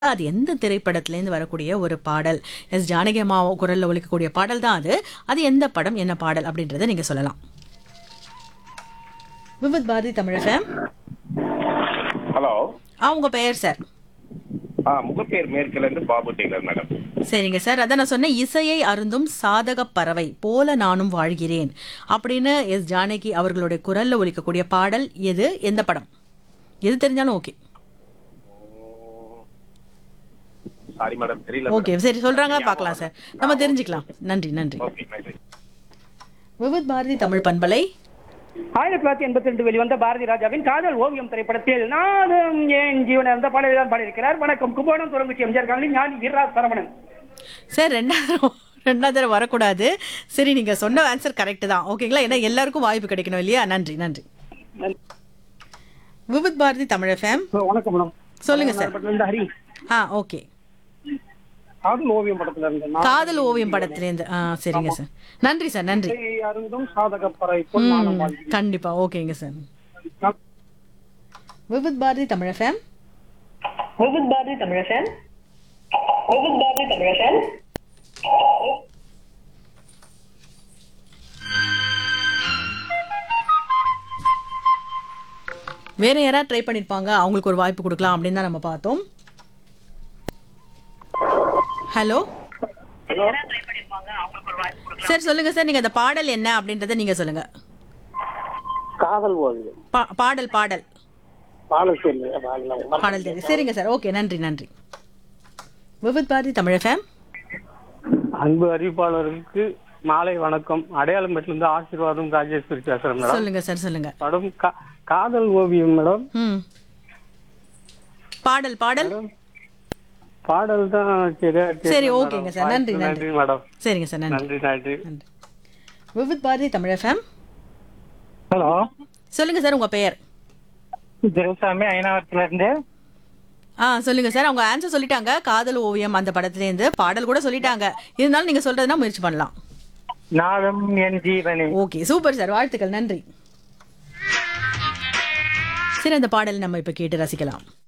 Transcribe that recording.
அது எந்த திரைப்படத்திலேருந்து வரக்கூடிய ஒரு பாடல் எஸ் ஜானகி அம்மா குரல்ல ஒலிக்கக்கூடிய பாடல் தான் அது அது எந்த படம் என்ன பாடல் அப்படின்றத நீங்க சொல்லலாம் விவித் பாரதி தமிழகம் ஹலோ ஆ உங்க பெயர் சார் ஆ முகப்பேர் மேற்குல இருந்து பாபு டெய்லர் மேடம் சரிங்க சார் அதான் நான் சொன்னேன் இசையை அருந்தும் சாதக பறவை போல நானும் வாழ்கிறேன் அப்படின்னு எஸ் ஜானகி அவர்களுடைய குரல்ல ஒலிக்கக்கூடிய பாடல் எது எந்த படம் எது தெரிஞ்சாலும் ஓகே சாரி மேடம் தெரியல ஓகே சரி சொல்றாங்களா பார்க்கலாம் சார் நம்ம தெரிஞ்சுக்கலாம் நன்றி நன்றி ஓகே நன்றி விவித் பாரதி தமிழ் பண்பலை ஆயிரத்தி தொள்ளாயிரத்தி எண்பத்தி ரெண்டு வெளிவந்த பாரதி ராஜாவின் காதல் ஓவியம் திரைப்படத்தில் நானும் ஏன் ஜீவன இருந்த பாடலை தான் பாடியிருக்கிறார் வணக்கம் கும்போணம் துறங்குச்சி எம்ஜிஆர் காலனி ஞானி வீரராஜ் சரவணன் சார் ரெண்டாவது தடவை- ரெண்டாவது தடவை வரக்கூடாது சரி நீங்க சொன்ன ஆன்சர் கரெக்ட் தான் ஓகேங்களா ஏன்னா எல்லாருக்கும் வாய்ப்பு கிடைக்கணும் இல்லையா நன்றி நன்றி விவித் பாரதி தமிழ் எஃப்எம் வணக்கம் மேடம் சொல்லுங்க சார் படத்துல இருந்து ஹரி ஆ ஓகே காதல் ஓவியம் படத்துல இருந்து நான் காதல் ஓவியம் படத்துலேருந்து ஆ சரிங்க சார் நன்றி சார் நன்றி இசையை அருந்தும் சாதக பறை போல் நானும் ம், வாழ்கிறேன். கண்டிப்பா ஓகேங்க சார் விவித் பாரதி தமிழ் எஃப்எம் விவித் பாரதி தமிழகன் விவித் பாரதி தமிழகன் வேற யாராவது ட்ரை பண்ணிருப்பாங்க அவங்களுக்கு ஒரு வாய்ப்பு கொடுக்கலாம் அப்படின்னு தான் நம்ம பார்த்தோம் ஹலோ சார் சொல்லுங்க சார் நீங்க அந்த பாடல் என்ன அப்படின்றத நீங்க சொல்லுங்க காதல் ஓவியம் பா- பாடல் பாடல் பாடல் சொல்லு பாடல் பாடல் தெரியும் சரிங்க சார் ஓகே நன்றி நன்றி விவித் பாரதி தமிழ் ஃபேம் அன்பு அறிவிப்பாளருக்கு மாலை வணக்கம் அடையாளம்பேட்டில இருந்து ஆசீர்வாதம் ராஜேஸ்வரி பேசுறேன் மேடம் சொல்லுங்க சார் சொல்லுங்க படம் கா- காதல் ஓவியம் மேடம் ம் பாடல் பாடல் பாடல் தான் சரியா கேட்கல சரி, மேடம். ஓகேங்க சார். நன்றி, வாய்ப்புக்கு நன்றி. நன்றி மேடம் சரிங்க சார் நன்றி நன்றி நன்றி நன்றி விவித் பாரதி தமிழ் ஃபேம் ஹலோ சொல்லுங்க சார் உங்க பெயர் துரைசாமி ஐநாவரத்துல இருந்து ஆ சொல்லுங்க சார் அவங்க ஆன்சர் சொல்லிட்டாங்க காதல் ஓவியம் அந்த படத்துலேருந்து பாடல் கூட சொல்லிட்டாங்க இருந்தாலும் நீங்க சொல்றதுனா முயற்சி பண்ணலாம் நாளும் என் ஜீவனே ஓகே சூப்பர் சார் வாழ்த்துக்கள் நன்றி சரி அந்த பாடல் நம்ம இப்ப கேட்டு ரசிக்கலாம்